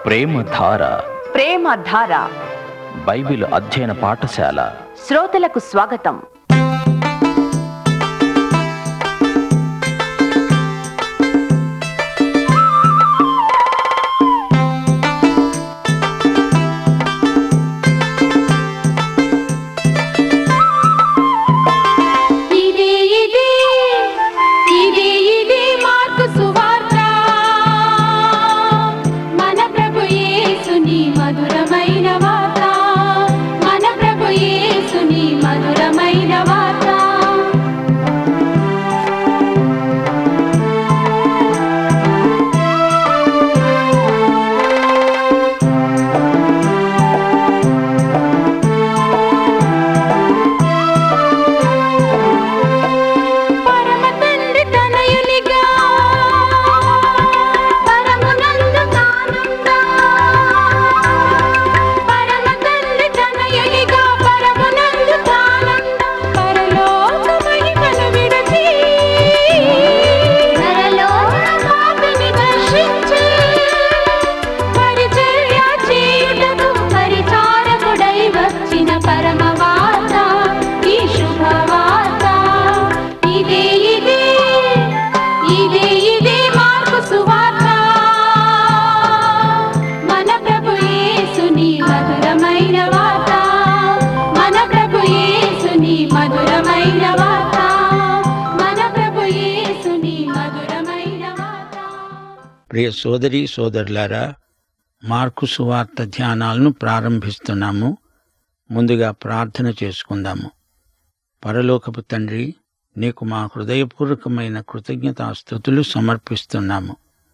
ప్రేమధార ప్రేమధార Bible అధ్యయన పాఠశాల శ్రోతలకు స్వాగతం ఇదే ఇదే ఇదే ఇదే మార్కు సువార్త మన ప్రభు యేసుని మధురమైన వార్త మన ప్రభు యేసుని మధురమైన వార్త పరమ తండ్రి తనయునిగా పరమునందు తానుండా పరమ తండ్రి తనయునిగా పరమునందు తానుండా పరలోక మహిమను విడచి పరలోక పాపిని దర్శించి పరిచర్య చేయుటకు పరిచారకుడై వచ్చిన పరమ వార్త ఈ శుభవార్త ఇదే ఇదే ఇదే ఇదే మార్పు సువార్త మన ప్రభు యేసుని మధురమైన వార్త మన ప్రభు యేసుని మధురమైన వార్త మన ప్రభు యేసుని మధురమైన వార్త ప్రియ సోదరి సోదరులారా మార్కు సువార్త ధ్యానాలను ప్రారంభిస్తున్నాము ముందుగా ప్రార్థన చేసుకుందాము పరలోకపు తండ్రి నీకు మా హృదయపూర్వకమైన కృతజ్ఞతాస్థుతులు సమర్పిస్తున్నాము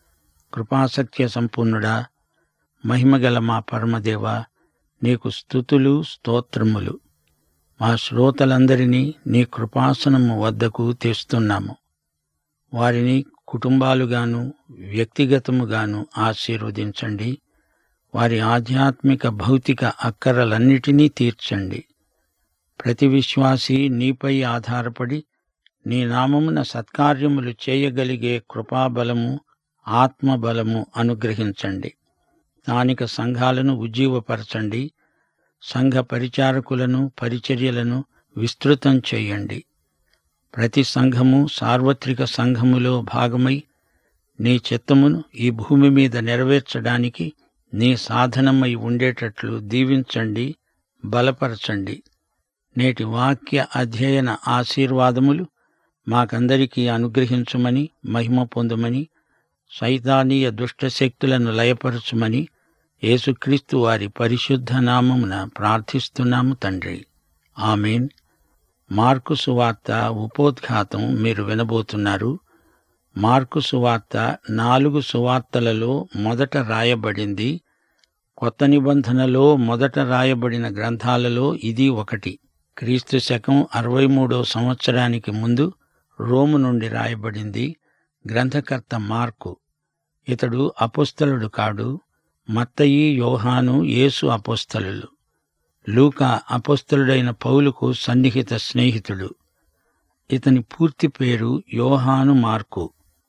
కృపాసత్య సంపూర్ణుడా మహిమగల మా పరమదేవ నీకు స్థుతులు స్తోత్రములు మా శ్రోతలందరినీ నీ కృపాసనము వద్దకు తెస్తున్నాము వారిని కుటుంబాలుగాను వ్యక్తిగతముగాను ఆశీర్వదించండి వారి ఆధ్యాత్మిక భౌతిక అక్కరలన్నిటినీ తీర్చండి ప్రతి విశ్వాసి నీపై ఆధారపడి నీ నామమున సత్కార్యములు చేయగలిగే కృపాబలము ఆత్మబలము అనుగ్రహించండి స్థానిక సంఘాలను ఉజ్జీవపరచండి సంఘ పరిచారకులను పరిచర్యలను విస్తృతం చేయండి ప్రతి సంఘము సార్వత్రిక సంఘములో భాగమై నీ చిత్తమును ఈ భూమి మీద నెరవేర్చడానికి నీ సాధనమై ఉండేటట్లు దీవించండి బలపరచండి నేటి వాక్య అధ్యయన ఆశీర్వాదములు మాకందరికీ అనుగ్రహించుమని మహిమ పొందుమని సైతానీయ దుష్టశక్తులను లయపరచుమని యేసుక్రీస్తు వారి పరిశుద్ధ నామమున ప్రార్థిస్తున్నాము తండ్రి ఆమెన్ మార్కు సువార్త ఉపోద్ఘాతం మీరు వినబోతున్నారు మార్కు సువార్త నాలుగు సువార్తలలో మొదట రాయబడింది కొత్త నిబంధనలో మొదట రాయబడిన గ్రంథాలలో ఇది ఒకటి క్రీస్తు శకం అరవై మూడో సంవత్సరానికి ముందు రోము నుండి రాయబడింది గ్రంథకర్త మార్కు ఇతడు అపుస్తలుడు కాడు మత్తయి యోహాను యేసు అపుస్తలులు లూకా అపస్తులుడైన పౌలుకు సన్నిహిత స్నేహితుడు ఇతని పూర్తి పేరు యోహాను మార్కు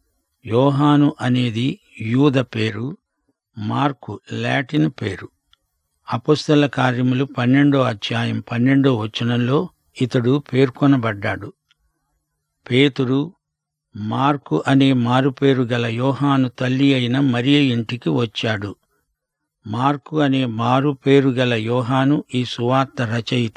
యోహాను అనేది యూద పేరు మార్కు లాటిన్ పేరు అపుస్తల కార్యములు పన్నెండో అధ్యాయం పన్నెండో వచనంలో ఇతడు పేర్కొనబడ్డాడు పేతురు మార్కు అనే మారుపేరు గల యోహాను తల్లి అయిన మరియ ఇంటికి వచ్చాడు మార్కు అనే మారు పేరు గల యోహాను ఈ సువార్త రచయిత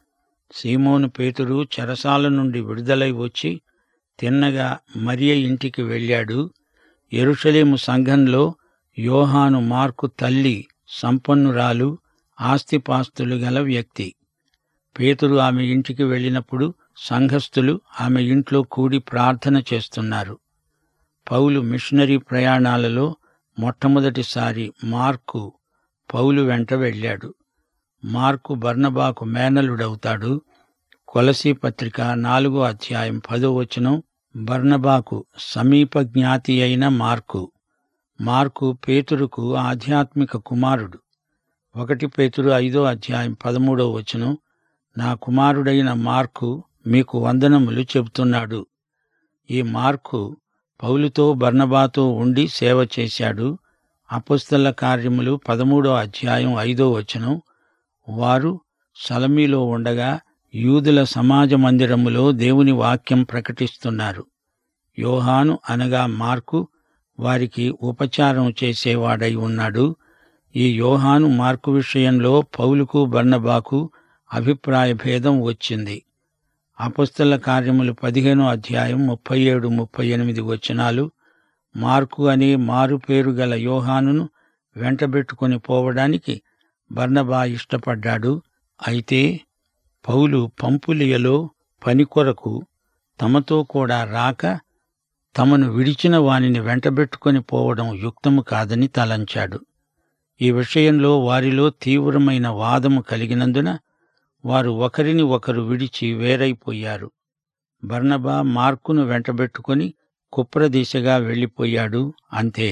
సీమోను పేతురు చెరసాల నుండి విడుదలై వచ్చి తిన్నగా మరియ ఇంటికి వెళ్ళాడు ఎరుషలేము సంఘంలో యోహాను మార్కు తల్లి సంపన్నురాలు ఆస్తిపాస్తులు గల వ్యక్తి పేతురు ఆమె ఇంటికి వెళ్ళినప్పుడు సంఘస్థులు ఆమె ఇంట్లో కూడి ప్రార్థన చేస్తున్నారు పౌలు మిషనరీ ప్రయాణాలలో మొట్టమొదటిసారి మార్కు పౌలు వెంట వెళ్ళాడు మార్కు బర్నబాకు మేనలుడవుతాడు కొలసీ పత్రిక నాలుగో అధ్యాయం పదో వచనం బర్నబాకు సమీప జ్ఞాతి అయిన మార్కు మార్కు పేతురుకు ఆధ్యాత్మిక కుమారుడు ఒకటి పేతురు ఐదో అధ్యాయం పదమూడో వచనం నా కుమారుడైన మార్కు మీకు వందనములు చెబుతున్నాడు ఈ మార్కు పౌలుతో బర్నబాతో ఉండి సేవ చేశాడు అపుస్తల కార్యములు పదమూడో అధ్యాయం ఐదో వచనం వారు సలమీలో ఉండగా యూదుల సమాజ మందిరములో దేవుని వాక్యం ప్రకటిస్తున్నారు యోహాను అనగా మార్కు వారికి ఉపచారం చేసేవాడై ఉన్నాడు ఈ యోహాను మార్కు విషయంలో పౌలుకు బర్నబాకు అభిప్రాయ భేదం వచ్చింది అపస్తుల కార్యములు పదిహేనో అధ్యాయం ముప్పై ఏడు ముప్పై ఎనిమిది వచనాలు మార్కు అనే మారు పేరు గల యోహానును వెంటబెట్టుకుని పోవడానికి బర్నబా ఇష్టపడ్డాడు అయితే పౌలు పంపులియలో పని కొరకు తమతో కూడా రాక తమను విడిచిన వానిని వెంటబెట్టుకొని పోవడం యుక్తము కాదని తలంచాడు ఈ విషయంలో వారిలో తీవ్రమైన వాదము కలిగినందున వారు ఒకరిని ఒకరు విడిచి వేరైపోయారు బర్నబా మార్కును వెంటబెట్టుకొని కుప్రదిశగా వెళ్ళిపోయాడు అంతే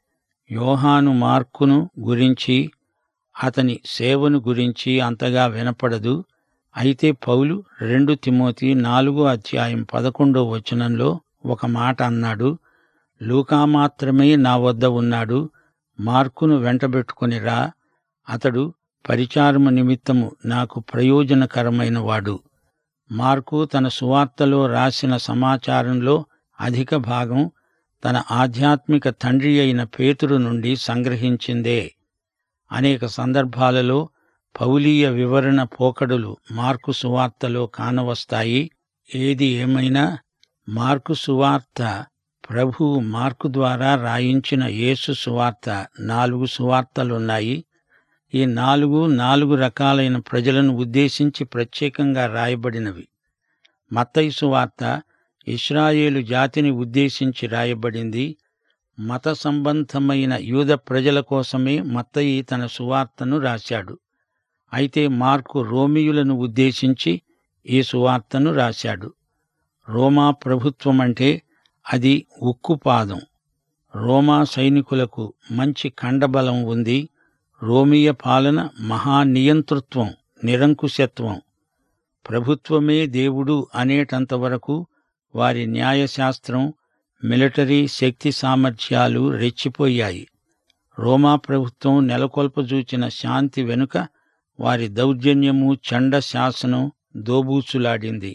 యోహాను మార్కును గురించి అతని సేవను గురించి అంతగా వినపడదు అయితే పౌలు రెండు తిమోతి నాలుగో అధ్యాయం పదకొండో వచనంలో ఒక మాట అన్నాడు లూకా మాత్రమే నా వద్ద ఉన్నాడు మార్కును వెంటబెట్టుకుని రా అతడు పరిచారము నిమిత్తము నాకు ప్రయోజనకరమైన వాడు మార్కు తన సువార్తలో రాసిన సమాచారంలో అధిక భాగం తన ఆధ్యాత్మిక తండ్రి అయిన పేతురు నుండి సంగ్రహించిందే అనేక సందర్భాలలో పౌలీయ వివరణ పోకడులు మార్కు సువార్తలో కానవస్తాయి ఏది ఏమైనా మార్కు సువార్త ప్రభు మార్కు ద్వారా రాయించిన యేసు సువార్త నాలుగు సువార్తలున్నాయి ఈ నాలుగు నాలుగు రకాలైన ప్రజలను ఉద్దేశించి ప్రత్యేకంగా రాయబడినవి మత్తయి సువార్త ఇస్రాయేలు జాతిని ఉద్దేశించి రాయబడింది మత సంబంధమైన యూద ప్రజల కోసమే మత్తయి తన సువార్తను రాశాడు అయితే మార్కు రోమియులను ఉద్దేశించి ఈ సువార్తను రాశాడు రోమా ప్రభుత్వం అంటే అది ఉక్కుపాదం రోమా సైనికులకు మంచి కండబలం ఉంది రోమియ పాలన మహానియంతృత్వం నిరంకుశత్వం ప్రభుత్వమే దేవుడు అనేటంత వరకు వారి న్యాయశాస్త్రం మిలిటరీ శక్తి సామర్థ్యాలు రెచ్చిపోయాయి రోమా ప్రభుత్వం నెలకొల్పజూచిన శాంతి వెనుక వారి దౌర్జన్యము చండ శాసనం దోబూచులాడింది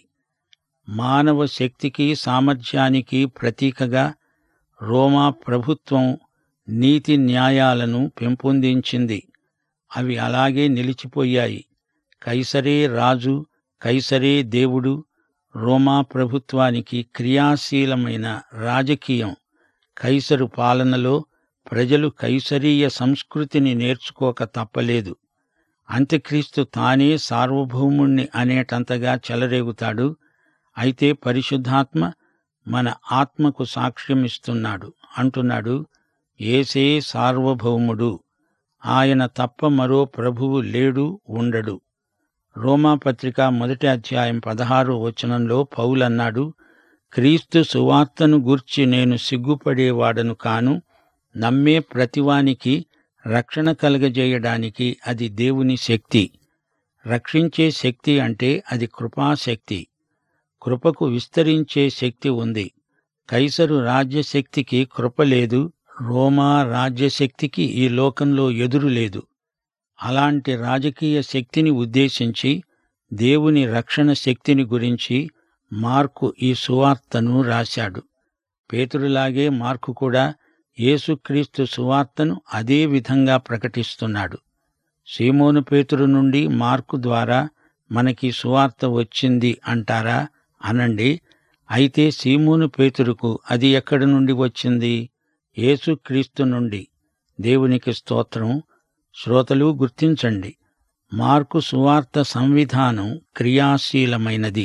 మానవ శక్తికి సామర్థ్యానికి ప్రతీకగా రోమా ప్రభుత్వం నీతి న్యాయాలను పెంపొందించింది అవి అలాగే నిలిచిపోయాయి కైసరే రాజు కైసరే దేవుడు రోమా ప్రభుత్వానికి క్రియాశీలమైన రాజకీయం కైసరు పాలనలో ప్రజలు కైసరీయ సంస్కృతిని నేర్చుకోక తప్పలేదు అంత్యక్రీస్తు తానే సార్వభౌముణ్ణి అనేటంతగా చెలరేగుతాడు అయితే పరిశుద్ధాత్మ మన ఆత్మకు సాక్ష్యమిస్తున్నాడు అంటున్నాడు ఏసే సార్వభౌముడు ఆయన తప్ప మరో ప్రభువు లేడు ఉండడు రోమాపత్రిక మొదటి అధ్యాయం పదహారో వచనంలో పౌలన్నాడు క్రీస్తు సువార్తను గూర్చి నేను సిగ్గుపడేవాడను కాను నమ్మే ప్రతివానికి రక్షణ కలగజేయడానికి అది దేవుని శక్తి రక్షించే శక్తి అంటే అది కృపాశక్తి కృపకు విస్తరించే శక్తి ఉంది కైసరు రాజ్యశక్తికి కృప లేదు రోమా రాజ్యశక్తికి ఈ లోకంలో ఎదురు లేదు అలాంటి రాజకీయ శక్తిని ఉద్దేశించి దేవుని రక్షణ శక్తిని గురించి మార్కు ఈ సువార్తను రాశాడు పేతురులాగే మార్కు కూడా యేసుక్రీస్తు సువార్తను అదే విధంగా ప్రకటిస్తున్నాడు సీమోను పేతురు నుండి మార్కు ద్వారా మనకి సువార్త వచ్చింది అంటారా అనండి అయితే సీమోను పేతురుకు అది ఎక్కడి నుండి వచ్చింది యేసుక్రీస్తు నుండి దేవునికి స్తోత్రం శ్రోతలు గుర్తించండి మార్కు సువార్త సంవిధానం క్రియాశీలమైనది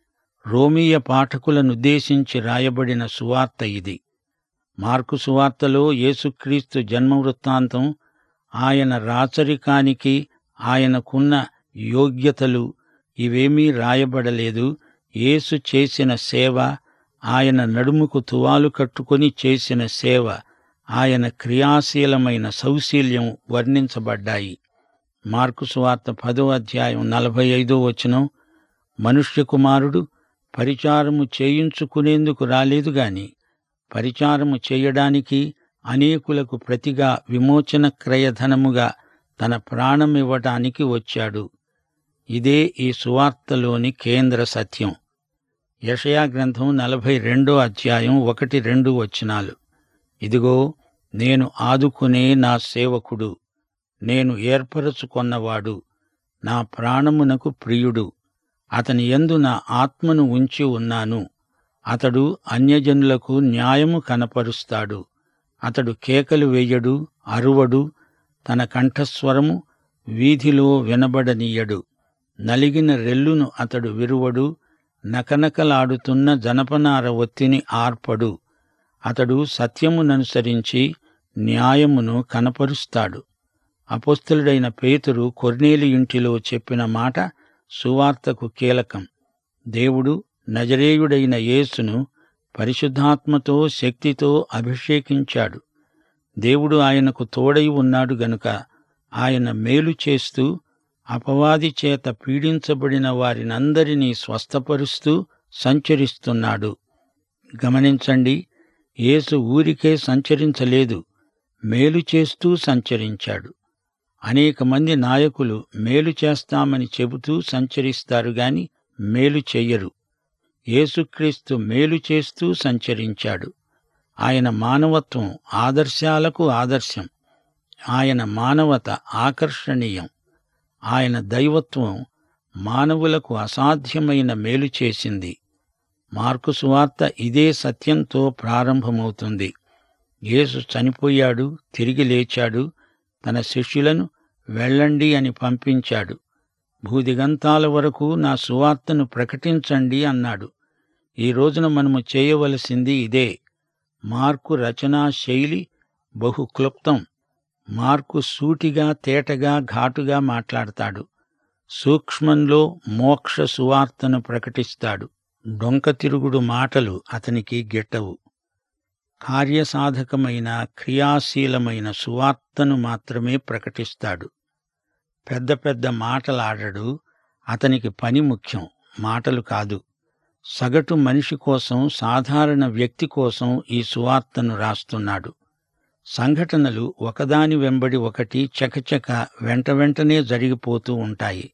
రోమీయ పాఠకులనుద్దేశించి రాయబడిన సువార్త ఇది మార్కు సువార్తలో యేసుక్రీస్తు జన్మ వృత్తాంతం ఆయన రాచరికానికి ఆయనకున్న యోగ్యతలు ఇవేమీ రాయబడలేదు యేసు చేసిన సేవ ఆయన నడుముకు తువాలు కట్టుకొని చేసిన సేవ ఆయన క్రియాశీలమైన సౌశీల్యం వర్ణించబడ్డాయి మార్కు సువార్త పదో అధ్యాయం నలభై ఐదో వచనం మనుష్య కుమారుడు పరిచారము చేయించుకునేందుకు రాలేదు గాని పరిచారము చేయడానికి అనేకులకు ప్రతిగా విమోచన క్రయధనముగా తన ప్రాణమివ్వటానికి వచ్చాడు ఇదే ఈ సువార్తలోని కేంద్ర సత్యం యషయా గ్రంథం నలభై రెండో అధ్యాయం ఒకటి రెండు వచనాలు ఇదిగో నేను ఆదుకునే నా సేవకుడు నేను ఏర్పరచుకొన్నవాడు నా ప్రాణమునకు ప్రియుడు అతని యందు నా ఆత్మను ఉంచి ఉన్నాను అతడు అన్యజనులకు న్యాయము కనపరుస్తాడు అతడు కేకలు వేయడు అరువడు తన కంఠస్వరము వీధిలో వినబడనీయడు నలిగిన రెల్లును అతడు విరువడు నకనకలాడుతున్న జనపనార ఒత్తిని ఆర్పడు అతడు సత్యముననుసరించి న్యాయమును కనపరుస్తాడు అపోస్తలుడైన పేతురు కొర్నేలి ఇంటిలో చెప్పిన మాట సువార్తకు కీలకం దేవుడు నజరేయుడైన యేసును పరిశుద్ధాత్మతో శక్తితో అభిషేకించాడు దేవుడు ఆయనకు తోడై ఉన్నాడు గనుక ఆయన మేలు చేస్తూ అపవాది చేత పీడించబడిన వారినందరినీ స్వస్థపరుస్తూ సంచరిస్తున్నాడు గమనించండి యేసు ఊరికే సంచరించలేదు మేలు చేస్తూ సంచరించాడు అనేక మంది నాయకులు మేలు చేస్తామని చెబుతూ సంచరిస్తారు గాని మేలు చెయ్యరు యేసుక్రీస్తు మేలు చేస్తూ సంచరించాడు ఆయన మానవత్వం ఆదర్శాలకు ఆదర్శం ఆయన మానవత ఆకర్షణీయం ఆయన దైవత్వం మానవులకు అసాధ్యమైన మేలు చేసింది మార్కు సువార్త ఇదే సత్యంతో ప్రారంభమవుతుంది యేసు చనిపోయాడు తిరిగి లేచాడు తన శిష్యులను వెళ్ళండి అని పంపించాడు భూదిగంతాల వరకు నా సువార్తను ప్రకటించండి అన్నాడు ఈ రోజున మనము చేయవలసింది ఇదే మార్కు రచనా శైలి బహు క్లుప్తం మార్కు సూటిగా తేటగా ఘాటుగా మాట్లాడతాడు సూక్ష్మంలో మోక్ష సువార్తను ప్రకటిస్తాడు డొంక తిరుగుడు మాటలు అతనికి గిట్టవు కార్యసాధకమైన క్రియాశీలమైన సువార్తను మాత్రమే ప్రకటిస్తాడు పెద్ద పెద్ద మాటలాడడు అతనికి పని ముఖ్యం మాటలు కాదు సగటు మనిషి కోసం సాధారణ వ్యక్తి కోసం ఈ సువార్తను రాస్తున్నాడు సంఘటనలు ఒకదాని వెంబడి ఒకటి చకచక వెంట వెంటనే జరిగిపోతూ ఉంటాయి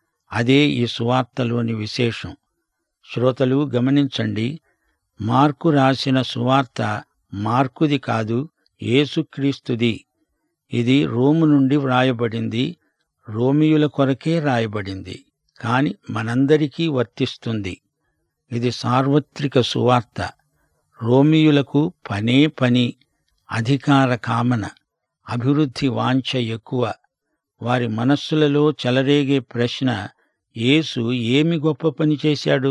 అదే ఈ సువార్తలోని విశేషం శ్రోతలు గమనించండి మార్కు రాసిన సువార్త మార్కుది కాదు యేసుక్రీస్తుది ఇది రోము నుండి వ్రాయబడింది రోమియుల కొరకే రాయబడింది కాని మనందరికీ వర్తిస్తుంది ఇది సార్వత్రిక సువార్త రోమియులకు పనే పని అధికార కామన అభివృద్ధి వాంఛ ఎక్కువ వారి మనస్సులలో చెలరేగే ప్రశ్న యేసు ఏమి గొప్ప పని చేశాడు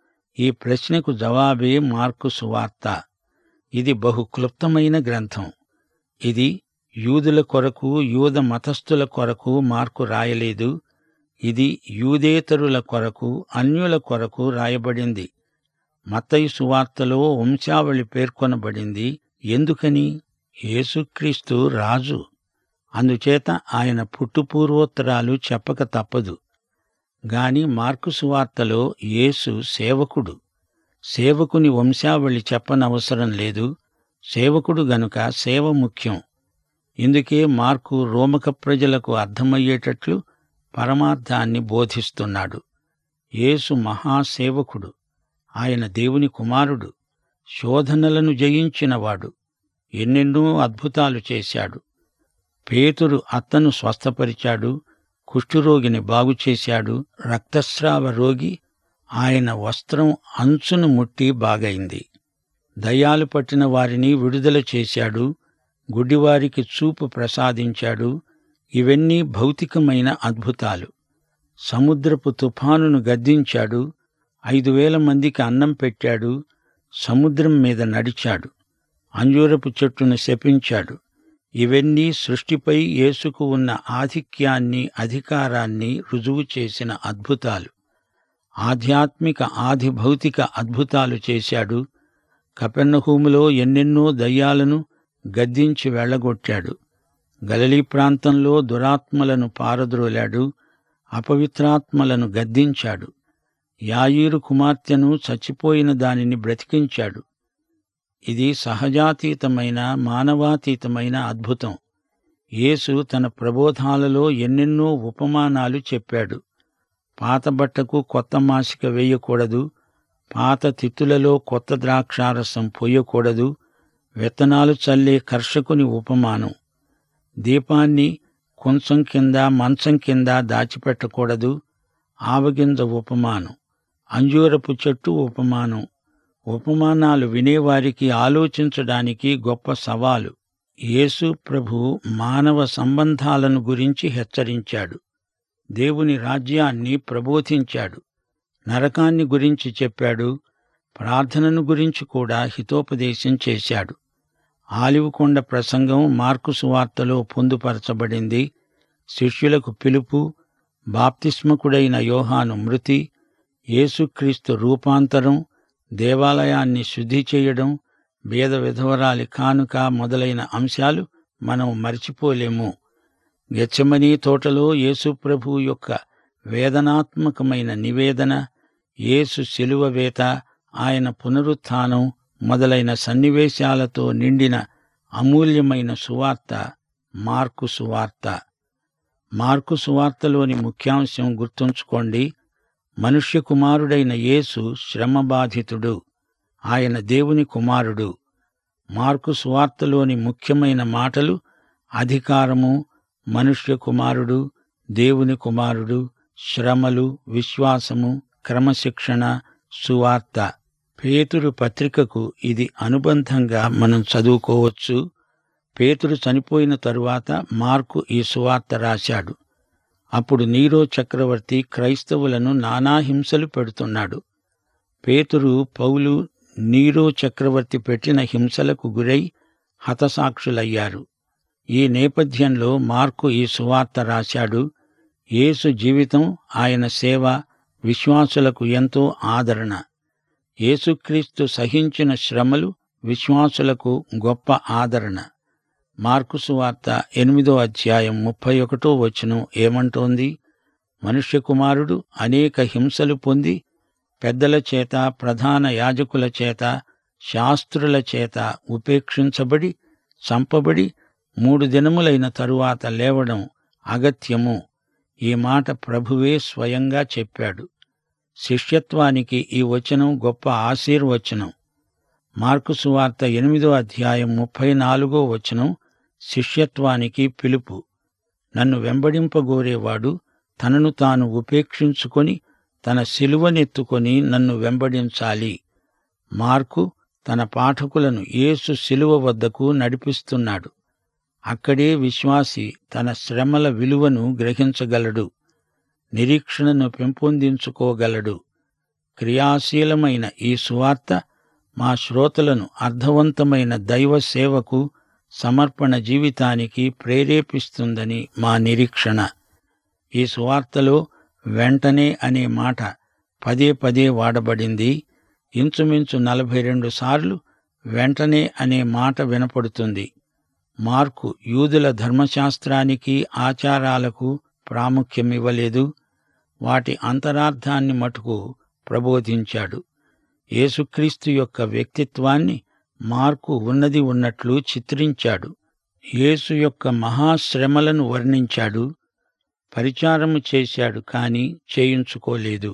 ఈ ప్రశ్నకు జవాబే మార్కు సువార్త ఇది బహు క్లుప్తమైన గ్రంథం ఇది యూదుల కొరకు యూద మతస్థుల కొరకు మార్కు రాయలేదు ఇది యూదేతరుల కొరకు అన్యుల కొరకు రాయబడింది మత్తయి సువార్తలో వంశావళి పేర్కొనబడింది ఎందుకని యేసుక్రీస్తు రాజు అందుచేత ఆయన పుట్టుపూర్వోత్తరాలు చెప్పక తప్పదు గాని మార్కు సువార్తలో యేసు సేవకుడు సేవకుని వంశావళి చెప్పనవసరం లేదు సేవకుడు గనుక సేవ ముఖ్యం ఇందుకే మార్కు రోమక ప్రజలకు అర్థమయ్యేటట్లు పరమార్థాన్ని బోధిస్తున్నాడు యేసు మహాసేవకుడు ఆయన దేవుని కుమారుడు శోధనలను జయించినవాడు ఎన్నెన్నో అద్భుతాలు చేశాడు పేతురు అత్తను స్వస్థపరిచాడు కుష్ఠురోగిని బాగుచేశాడు రక్తస్రావ రోగి ఆయన వస్త్రం అంచును ముట్టి బాగైంది దయ్యాలు పట్టిన వారిని విడుదల చేశాడు గుడ్డివారికి చూపు ప్రసాదించాడు ఇవన్నీ భౌతికమైన అద్భుతాలు సముద్రపు తుఫానును గద్దించాడు ఐదు వేల మందికి అన్నం పెట్టాడు సముద్రం మీద నడిచాడు అంజూరపు చెట్టును శపించాడు ఇవన్నీ సృష్టిపై యేసుకు ఉన్న ఆధిక్యాన్ని అధికారాన్ని రుజువు చేసిన అద్భుతాలు ఆధ్యాత్మిక ఆది భౌతిక అద్భుతాలు చేశాడు కపెర్నహూములో ఎన్నెన్నో దయ్యాలను గద్దించి వెళ్ళగొట్టాడు గలలీ ప్రాంతంలో దురాత్మలను పారద్రోలాడు అపవిత్రాత్మలను గద్దించాడు యాయీరు కుమార్తెను చచ్చిపోయిన దానిని బ్రతికించాడు ఇది సహజాతీతమైన మానవాతీతమైన అద్భుతం యేసు తన ప్రబోధాలలో ఎన్నెన్నో ఉపమానాలు చెప్పాడు పాత బట్టకు కొత్త మాసిక వేయకూడదు పాత తిత్తులలో కొత్త ద్రాక్షారసం పొయ్యకూడదు విత్తనాలు చల్లే కర్షకుని ఉపమానం దీపాన్ని కొంచెం కింద మంచం కింద దాచిపెట్టకూడదు ఆవగింజ ఉపమానం అంజూరపు చెట్టు ఉపమానం ఉపమానాలు వినేవారికి ఆలోచించడానికి గొప్ప సవాలు యేసు ప్రభు మానవ సంబంధాలను గురించి హెచ్చరించాడు దేవుని రాజ్యాన్ని ప్రబోధించాడు నరకాన్ని గురించి చెప్పాడు ప్రార్థనను గురించి కూడా హితోపదేశం చేశాడు ఆలివకొండ ప్రసంగం మార్కు సువార్తలో పొందుపరచబడింది శిష్యులకు పిలుపు బాప్తిస్మకుడైన యోహాను మృతి యేసుక్రీస్తు రూపాంతరం దేవాలయాన్ని శుద్ధి చేయడం భేద విధవరాలి కానుక మొదలైన అంశాలు మనం మర్చిపోలేము గెచ్చమనీ తోటలో యేసు ప్రభు యొక్క వేదనాత్మకమైన నివేదన యేసు శిలువ వేత ఆయన పునరుత్థానం మొదలైన సన్నివేశాలతో నిండిన అమూల్యమైన సువార్త మార్కు సువార్త మార్కు సువార్తలోని ముఖ్యాంశం గుర్తుంచుకోండి మనుష్య కుమారుడైన యేసు శ్రమబాధితుడు ఆయన దేవుని కుమారుడు మార్కు సువార్తలోని ముఖ్యమైన మాటలు అధికారము మనుష్య కుమారుడు దేవుని కుమారుడు శ్రమలు విశ్వాసము క్రమశిక్షణ సువార్త పేతురు పత్రికకు ఇది అనుబంధంగా మనం చదువుకోవచ్చు పేతురు చనిపోయిన తరువాత మార్కు ఈ సువార్త రాశాడు అప్పుడు నీరో చక్రవర్తి క్రైస్తవులను నానా హింసలు పెడుతున్నాడు పేతురు పౌలు నీరో చక్రవర్తి పెట్టిన హింసలకు గురై హతసాక్షులయ్యారు ఈ నేపథ్యంలో మార్కు ఈ సువార్త రాశాడు యేసు జీవితం ఆయన సేవ విశ్వాసులకు ఎంతో ఆదరణ యేసుక్రీస్తు సహించిన శ్రమలు విశ్వాసులకు గొప్ప ఆదరణ మార్కు సువార్త ఎనిమిదో అధ్యాయం ముప్పై ఒకటో వచనం ఏమంటోంది మనుష్య కుమారుడు అనేక హింసలు పొంది పెద్దల చేత ప్రధాన యాజకుల చేత శాస్త్రుల చేత ఉపేక్షించబడి చంపబడి మూడు దినములైన తరువాత లేవడం అగత్యము ఈ మాట ప్రభువే స్వయంగా చెప్పాడు శిష్యత్వానికి ఈ వచనం గొప్ప ఆశీర్వచనం మార్కు సువార్త ఎనిమిదో అధ్యాయం ముప్పై నాలుగో వచనం శిష్యత్వానికి పిలుపు నన్ను వెంబడింపగోరేవాడు తనను తాను ఉపేక్షించుకొని తన శిలువనెత్తుకొని నన్ను వెంబడించాలి మార్కు తన పాఠకులను యేసు శిలువ వద్దకు నడిపిస్తున్నాడు అక్కడే విశ్వాసి తన శ్రమల విలువను గ్రహించగలడు నిరీక్షణను పెంపొందించుకోగలడు క్రియాశీలమైన ఈ సువార్త మా శ్రోతలను అర్థవంతమైన దైవ సేవకు సమర్పణ జీవితానికి ప్రేరేపిస్తుందని మా నిరీక్షణ ఈ సువార్తలో వెంటనే అనే మాట పదే పదే వాడబడింది ఇంచుమించు నలభై రెండు సార్లు వెంటనే అనే మాట వినపడుతుంది మార్కు యూదుల ధర్మశాస్త్రానికి ఆచారాలకు ప్రాముఖ్యమివ్వలేదు వాటి అంతరార్థాన్ని మటుకు ప్రబోధించాడు యేసుక్రీస్తు యొక్క వ్యక్తిత్వాన్ని మార్కు ఉన్నది ఉన్నట్లు చిత్రించాడు యేసు యొక్క మహాశ్రమలను వర్ణించాడు పరిచారము చేశాడు కాని చేయించుకోలేదు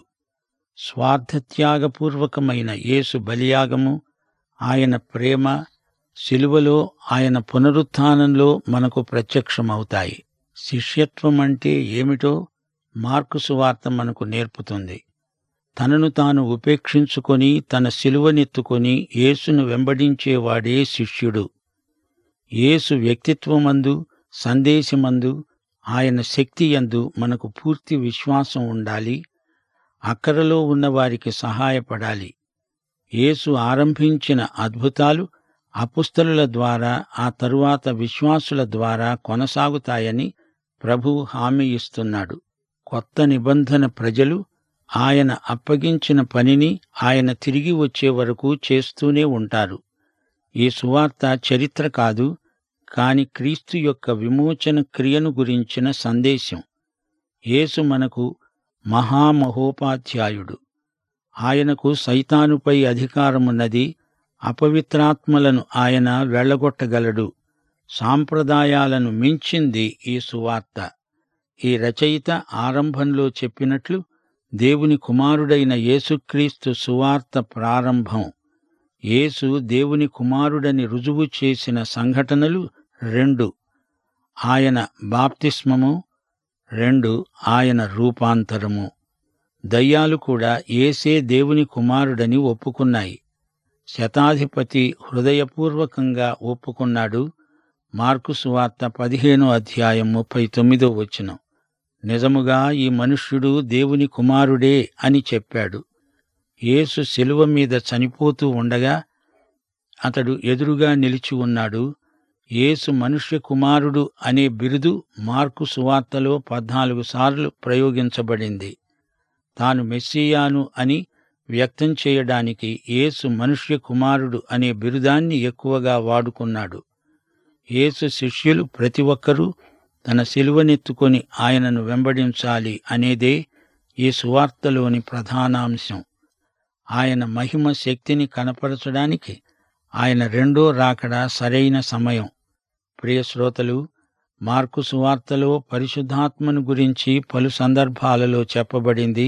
స్వార్థత్యాగపూర్వకమైన యేసు బలియాగము ఆయన ప్రేమ శిలువలో ఆయన పునరుత్థానంలో మనకు ప్రత్యక్షమవుతాయి శిష్యత్వం అంటే ఏమిటో మార్కు సువార్త మనకు నేర్పుతుంది తనను తాను ఉపేక్షించుకొని తన శిలువనెత్తుకొని యేసును వెంబడించేవాడే శిష్యుడు యేసు వ్యక్తిత్వమందు సందేశమందు ఆయన శక్తి యందు మనకు పూర్తి విశ్వాసం ఉండాలి అక్కరలో ఉన్నవారికి సహాయపడాలి యేసు ఆరంభించిన అద్భుతాలు అపుస్తలుల ద్వారా ఆ తరువాత విశ్వాసుల ద్వారా కొనసాగుతాయని ప్రభు హామీ ఇస్తున్నాడు కొత్త నిబంధన ప్రజలు ఆయన అప్పగించిన పనిని ఆయన తిరిగి వచ్చే వరకు చేస్తూనే ఉంటారు ఈ సువార్త చరిత్ర కాదు కాని క్రీస్తు యొక్క విమోచన క్రియను గురించిన సందేశం యేసు మనకు మహామహోపాధ్యాయుడు ఆయనకు సైతానుపై అధికారమున్నది అపవిత్రాత్మలను ఆయన వెళ్ళగొట్టగలడు సాంప్రదాయాలను మించింది ఈ సువార్త ఈ రచయిత ఆరంభంలో చెప్పినట్లు దేవుని కుమారుడైన యేసుక్రీస్తు సువార్త ప్రారంభం యేసు దేవుని కుమారుడని రుజువు చేసిన సంఘటనలు రెండు ఆయన బాప్తిస్మము రెండు ఆయన రూపాంతరము దయ్యాలు కూడా ఏసే దేవుని కుమారుడని ఒప్పుకున్నాయి శతాధిపతి హృదయపూర్వకంగా ఒప్పుకున్నాడు మార్కు సువార్త పదిహేనో అధ్యాయం ముప్పై తొమ్మిదో వచనం నిజముగా ఈ మనుష్యుడు దేవుని కుమారుడే అని చెప్పాడు యేసు శిలువ మీద చనిపోతూ ఉండగా అతడు ఎదురుగా నిలిచి ఉన్నాడు యేసు మనుష్య కుమారుడు అనే బిరుదు మార్కు సువార్తలో పద్నాలుగు సార్లు ప్రయోగించబడింది తాను మెస్సియాను అని వ్యక్తం చేయడానికి యేసు మనుష్య కుమారుడు అనే బిరుదాన్ని ఎక్కువగా వాడుకున్నాడు యేసు శిష్యులు ప్రతి ఒక్కరూ తన శిలువనెత్తుకొని ఆయనను వెంబడించాలి అనేదే ఈ సువార్తలోని ప్రధానాంశం ఆయన మహిమ శక్తిని కనపరచడానికి ఆయన రెండో రాకడ సరైన సమయం ప్రియ శ్రోతలు మార్కు సువార్తలో పరిశుద్ధాత్మను గురించి పలు సందర్భాలలో చెప్పబడింది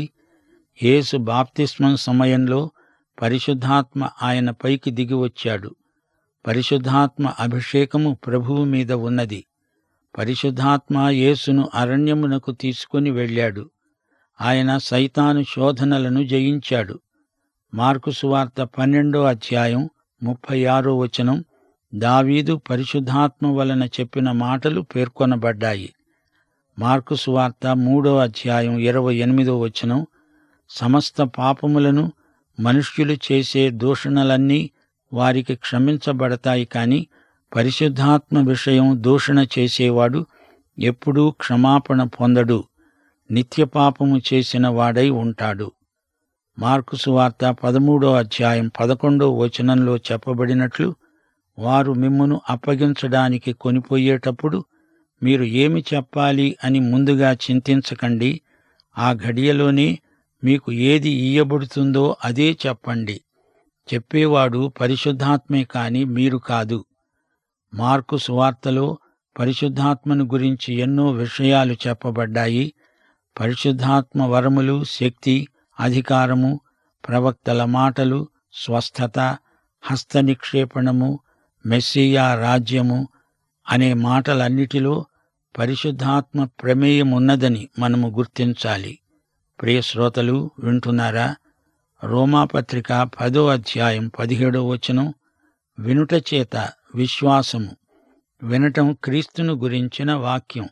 యేసు బాప్తిస్మం సమయంలో పరిశుద్ధాత్మ ఆయన పైకి దిగి వచ్చాడు పరిశుద్ధాత్మ అభిషేకము ప్రభువు మీద ఉన్నది పరిశుద్ధాత్మ యేసును అరణ్యమునకు తీసుకుని వెళ్ళాడు ఆయన సైతాను శోధనలను జయించాడు మార్కు సువార్త పన్నెండో అధ్యాయం ముప్పై ఆరో వచనం దావీదు పరిశుద్ధాత్మ వలన చెప్పిన మాటలు పేర్కొనబడ్డాయి మార్కు సువార్త మూడో అధ్యాయం ఇరవై ఎనిమిదో వచనం సమస్త పాపములను మనుష్యులు చేసే దూషణలన్నీ వారికి క్షమించబడతాయి కాని పరిశుద్ధాత్మ విషయం దూషణ చేసేవాడు ఎప్పుడూ క్షమాపణ పొందడు నిత్య పాపము చేసిన వాడై ఉంటాడు మార్కు సువార్త పదమూడో అధ్యాయం పదకొండో వచనంలో చెప్పబడినట్లు వారు మిమ్మును అప్పగించడానికి కొనిపోయేటప్పుడు మీరు ఏమి చెప్పాలి అని ముందుగా చింతించకండి ఆ ఘడియలోనే మీకు ఏది ఇయ్యబడుతుందో అదే చెప్పండి చెప్పేవాడు పరిశుద్ధాత్మే కాని మీరు కాదు మార్కు సువార్తలో పరిశుద్ధాత్మను గురించి ఎన్నో విషయాలు చెప్పబడ్డాయి పరిశుద్ధాత్మ వరములు శక్తి అధికారము ప్రవక్తల మాటలు స్వస్థత హస్త నిక్షేపణము మెస్సియా రాజ్యము అనే మాటలన్నిటిలో పరిశుద్ధాత్మ ప్రమేయమున్నదని మనము గుర్తించాలి ప్రియ శ్రోతలు వింటున్నారా రోమాపత్రిక పదో అధ్యాయం పదిహేడో వచనం వినుట చేత విశ్వాసము వినటం క్రీస్తును గురించిన వాక్యం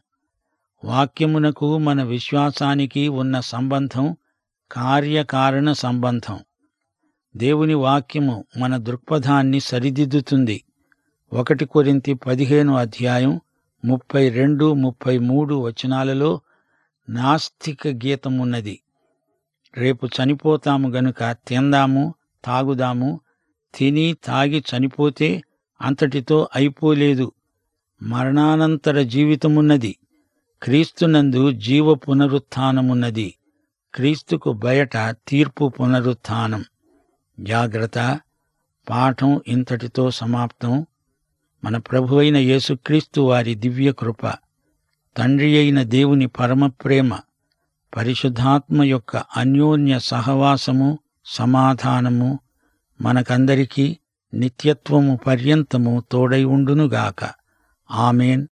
వాక్యమునకు మన విశ్వాసానికి ఉన్న సంబంధం కార్యకారణ సంబంధం దేవుని వాక్యము మన దృక్పథాన్ని సరిదిద్దుతుంది ఒకటి కొరింతి పదిహేను అధ్యాయం ముప్పై రెండు ముప్పై మూడు వచనాలలో నాస్తిక గీతమున్నది రేపు చనిపోతాము గనుక తిందాము తాగుదాము తిని తాగి చనిపోతే అంతటితో అయిపోలేదు మరణానంతర జీవితమున్నది క్రీస్తునందు జీవ పునరుత్థానమున్నది క్రీస్తుకు బయట తీర్పు పునరుత్థానం జాగ్రత్త పాఠం ఇంతటితో సమాప్తం మన ప్రభువైన యేసుక్రీస్తు వారి దివ్య కృప తండ్రి అయిన దేవుని పరమ ప్రేమ పరిశుద్ధాత్మ యొక్క అన్యోన్య సహవాసము సమాధానము మనకందరికీ నిత్యత్వము పర్యంతము తోడై ఉండునుగాక ఆమెన్